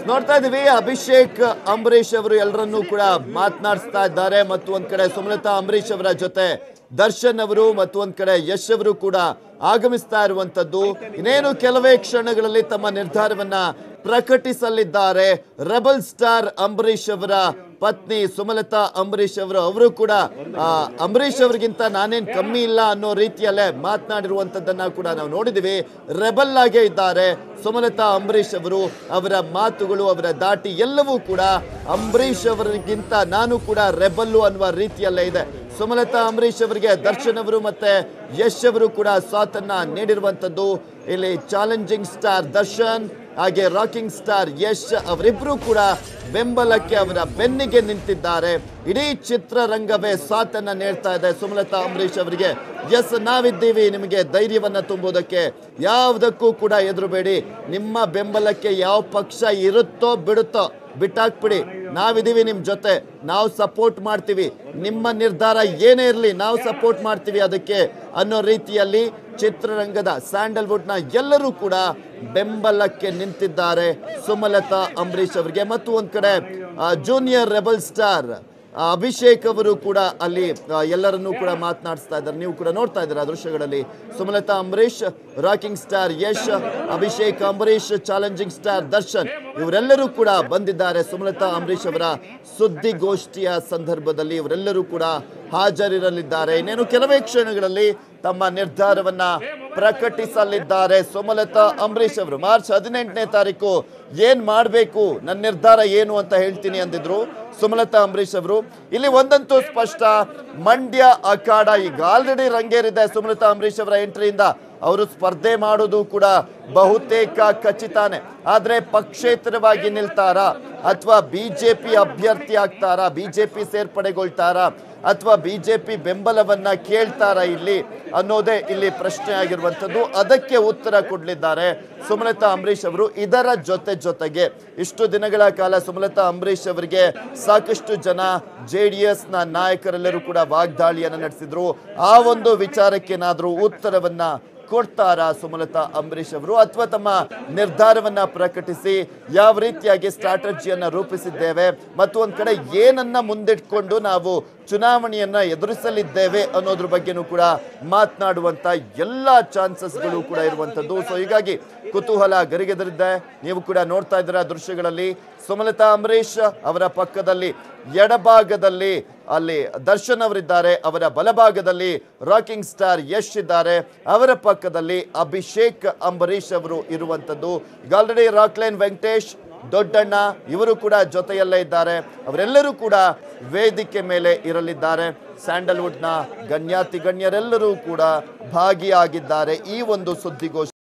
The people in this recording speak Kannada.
ನೋಡ್ತಾ ಇದೀವಿ ಅಭಿಷೇಕ್ ಅಂಬರೀಷ್ ಅವರು ಎಲ್ಲರನ್ನೂ ಕೂಡ ಮಾತನಾಡಿಸ್ತಾ ಇದ್ದಾರೆ ಮತ್ತು ಒಂದ್ ಕಡೆ ಸುಮಲತಾ ಅಂಬರೀಷ್ ಅವರ ಜೊತೆ ದರ್ಶನ್ ಅವರು ಮತ್ತು ಒಂದ್ ಕಡೆ ಯಶ್ ಅವರು ಕೂಡ ಆಗಮಿಸ್ತಾ ಇರುವಂತದ್ದು ಇನ್ನೇನು ಕೆಲವೇ ಕ್ಷಣಗಳಲ್ಲಿ ತಮ್ಮ ನಿರ್ಧಾರವನ್ನ ಪ್ರಕಟಿಸಲಿದ್ದಾರೆ ರೆಬಲ್ ಸ್ಟಾರ್ ಅಂಬರೀಷ್ ಅವರ ಪತ್ನಿ ಸುಮಲತಾ ಅಂಬರೀಷ್ ಅವರು ಅವರು ಕೂಡ ಆ, ಅಂಬರೀಷ್ ಅವರಿಗಿಂತ ನಾನೇನ್ ಕಮ್ಮಿ ಇಲ್ಲ ಅನ್ನೋ ರೀತಿಯಲ್ಲೇ ಮಾತನಾಡಿರುವಂತದ್ದನ್ನ ಕೂಡ ನಾವು ನೋಡಿದೀವಿ ರೆಬಲ್ ಆಗೇ ಇದ್ದಾರೆ ಸುಮಲತಾ ಅಂಬರೀಷ್ ಅವರು ಅವರ ಮಾತುಗಳು ಅವರ ದಾಟಿ ಎಲ್ಲವೂ ಕೂಡ ಅಂಬರೀಷ್ ಅವರಿಗಿಂತ ನಾನು ಕೂಡ ರೆಬಲ್ಲು ಅನ್ನುವ ರೀತಿಯಲ್ಲೇ ಇದೆ ಸುಮಲತಾ ಅಂಬರೀಷ್ ಅವರಿಗೆ ದರ್ಶನ್ ಅವರು ಮತ್ತೆ ಯಶ್ ಅವರು ಕೂಡ ಸಾಥನ್ನ ನೀಡಿರುವಂತದ್ದು ಇಲ್ಲಿ ಚಾಲೆಂಜಿಂಗ್ ಸ್ಟಾರ್ ದರ್ಶನ್ ಹಾಗೆ ರಾಕಿಂಗ್ ಸ್ಟಾರ್ ಯಶ್ ಅವರಿಬ್ರು ಕೂಡ ಬೆಂಬಲಕ್ಕೆ ಅವರ ಬೆನ್ನಿಗೆ ನಿಂತಿದ್ದಾರೆ ಇಡೀ ಚಿತ್ರರಂಗವೇ ಸಾಥನ್ನ ನೀಡ್ತಾ ಇದೆ ಸುಮಲತಾ ಅಂಬರೀಷ್ ಅವರಿಗೆ ಎಸ್ ನಾವಿದ್ದೀವಿ ನಿಮಗೆ ಧೈರ್ಯವನ್ನ ತುಂಬುವುದಕ್ಕೆ ಯಾವುದಕ್ಕೂ ಕೂಡ ಎದುರುಬೇಡಿ ನಿಮ್ಮ ಬೆಂಬಲಕ್ಕೆ ಯಾವ ಪಕ್ಷ ಇರುತ್ತೋ ಬಿಡುತ್ತೋ ಬಿಟ್ಟಾಕ್ಬಿಡಿ ನಾವಿದೀವಿ ನಿಮ್ ಜೊತೆ ನಾವು ಸಪೋರ್ಟ್ ಮಾಡ್ತೀವಿ ನಿಮ್ಮ ನಿರ್ಧಾರ ಏನೇ ಇರಲಿ ನಾವು ಸಪೋರ್ಟ್ ಮಾಡ್ತೀವಿ ಅದಕ್ಕೆ ಅನ್ನೋ ರೀತಿಯಲ್ಲಿ ಚಿತ್ರರಂಗದ ಸ್ಯಾಂಡಲ್ವುಡ್ನ ಎಲ್ಲರೂ ಕೂಡ ಬೆಂಬಲಕ್ಕೆ ನಿಂತಿದ್ದಾರೆ ಸುಮಲತಾ ಅಂಬರೀಷ್ ಅವರಿಗೆ ಮತ್ತು ಒಂದ್ ಕಡೆ ಜೂನಿಯರ್ ರೆಬಲ್ ಸ್ಟಾರ್ ಆ, ಅಭಿಷೇಕ್ ಅವರು ಕೂಡ ಅಲ್ಲಿ ಆ, ಎಲ್ಲರನ್ನೂ ಕೂಡ ಮಾತನಾಡಿಸ್ತಾ ಇದ್ದಾರೆ ನೀವು ಕೂಡ ನೋಡ್ತಾ ಇದ್ದೀರಾ ಆ ದೃಶ್ಯಗಳಲ್ಲಿ Sumalatha Ambareesh rocking star Yash Abhishek Ambareesh challenging star Darshan ಇವರೆಲ್ಲರೂ ಕೂಡ ಬಂದಿದ್ದಾರೆ ಸುಮಲತಾ ಅಂಬರೀಷ್ ಅವರ ಸುದ್ದಿಗೋಷ್ಠಿಯ ಸಂದರ್ಭದಲ್ಲಿ ಇವರೆಲ್ಲರೂ ಕೂಡ ಹಾಜರಿರಲಿದ್ದಾರೆ ಇನ್ನೇನು ಕೆಲವೇ ಕ್ಷಣಗಳಲ್ಲಿ ತಮ್ಮ ನಿರ್ಧಾರವನ್ನ ಪ್ರಕಟಿಸಲಿದ್ದಾರೆ ಸುಮಲತಾ ಅಂಬರೀಷ್ ಅವರು ಮಾರ್ಚ್ ಹದಿನೆಂಟನೇ ತಾರೀಕು ಏನ್ ಮಾಡಬೇಕು ನನ್ನ ನಿರ್ಧಾರ ಏನು ಅಂತ ಹೇಳ್ತೀನಿ ಅಂದಿದ್ರು ಸುಮಲತಾ ಅಂಬರೀಷ್ ಅವರು ಇಲ್ಲಿ ಒಂದಂತೂ ಸ್ಪಷ್ಟ ಮಂಡ್ಯ ಅಖಾಡ ಈಗ ಆಲ್ರೆಡಿ ರಂಗೇರಿದೆ ಸುಮಲತಾ ಅಂಬರೀಷ್ ಅವರ ಎಂಟ್ರಿಯಿಂದ ಅವರು ಸ್ಪರ್ಧೆ ಮಾಡೋದು ಕೂಡ ಬಹುತೇಕ ಖಚಿತಾನೆ ಆದ್ರೆ ಪಕ್ಷೇತರವಾಗಿ ನಿಲ್ತಾರಾ ಅಥವಾ ಬಿಜೆಪಿ ಅಭ್ಯರ್ಥಿ ಆಗ್ತಾರಾ ಬಿಜೆಪಿ ಸೇರ್ಪಡೆಗೊಳ್ತಾರಾ ಅಥವಾ ಬಿಜೆಪಿ ಬೆಂಬಲವನ್ನ ಕೇಳ್ತಾರಾ ಇಲ್ಲಿ ಅನ್ನೋದೇ ಇಲ್ಲಿ ಪ್ರಶ್ನೆ ಆಗಿರುವಂತದ್ದು ಅದಕ್ಕೆ ಉತ್ತರ ಕೊಡ್ಲಿದ್ದಾರೆ ಸುಮಲತಾ ಅಂಬರೀಷ್ ಅವರು ಇದರ ಜೊತೆ ಜೊತೆಗೆ ಇಷ್ಟು ದಿನಗಳ ಕಾಲ ಸುಮಲತಾ ಅಂಬರೀಷ್ ಅವರಿಗೆ ಸಾಕಷ್ಟು ಜನ ಜೆ ಡಿ ಎಸ್ ನ ನಾಯಕರೆಲ್ಲರೂ ಕೂಡ ವಾಗ್ದಾಳಿಯನ್ನ ನಡೆಸಿದ್ರು ಆ ಒಂದು ವಿಚಾರಕ್ಕೇನಾದ್ರೂ ಉತ್ತರವನ್ನ ಕೊಡ್ತಾರಾ ಸುಮಲತಾ ಅಂಬರೀಷ್ ಅವರು ಅಥವಾ ತಮ್ಮ ನಿರ್ಧಾರವನ್ನ ಪ್ರಕಟಿಸಿ ಯಾವ ರೀತಿಯಾಗಿ ಸ್ಟ್ರಾಟಜಿಯನ್ನ ರೂಪಿಸಿದ್ದೇವೆ ಮತ್ತು ಒಂದ್ ಕಡೆ ಏನನ್ನ ಮುಂದಿಟ್ಕೊಂಡು ನಾವು ಚುನಾವಣೆಯನ್ನ ಎದುರಿಸಲಿದ್ದೇವೆ ಅನ್ನೋದ್ರ ಬಗ್ಗೆನೂ ಕೂಡ ಮಾತನಾಡುವಂತ ಎಲ್ಲ ಚಾನ್ಸಸ್ಗಳು ಕೂಡ ಇರುವಂತದ್ದು ಸೊ ಹೀಗಾಗಿ ಕುತೂಹಲ ಗರಿಗೆದರಿದ್ದೆ ನೀವು ಕೂಡ ನೋಡ್ತಾ ಇದ್ದೀರಾ ದೃಶ್ಯಗಳಲ್ಲಿ ಸುಮಲತಾ ಅಂಬರೀಷ್ ಅವರ ಪಕ್ಕದಲ್ಲಿ ಎಡಭಾಗದಲ್ಲಿ ಅಲ್ಲಿ ದರ್ಶನ್ ಅವರಿದ್ದಾರೆ ಅವರ ಬಲಭಾಗದಲ್ಲಿ ರಾಕಿಂಗ್ ಸ್ಟಾರ್ ಯಶ್ ಇದ್ದಾರೆ ಅವರ ಪಕ್ಕದಲ್ಲಿ ಅಭಿಷೇಕ್ ಅಂಬರೀಷ್ ಅವರು ಇರುವಂತದ್ದು ಈಗ ಆಲ್ರೆಡಿ ರಾಕ್ಲೈನ್ ವೆಂಕಟೇಶ್ ದೊಡ್ಡಣ್ಣ ಇವರು ಕೂಡ ಜೊತೆಯಲ್ಲೇ ಇದ್ದಾರೆ ಅವರೆಲ್ಲರೂ ಕೂಡ ವೇದಿಕೆ ಮೇಲೆ ಇರಲಿದ್ದಾರೆ ಸ್ಯಾಂಡಲ್ವುಡ್ನ ಗಣ್ಯಾತಿ ಗಣ್ಯರೆಲ್ಲರೂ ಕೂಡ ಭಾಗಿಯಾಗಿದ್ದಾರೆ ಈ ಒಂದು ಸುದ್ದಿಗೋಷ್ಠಿ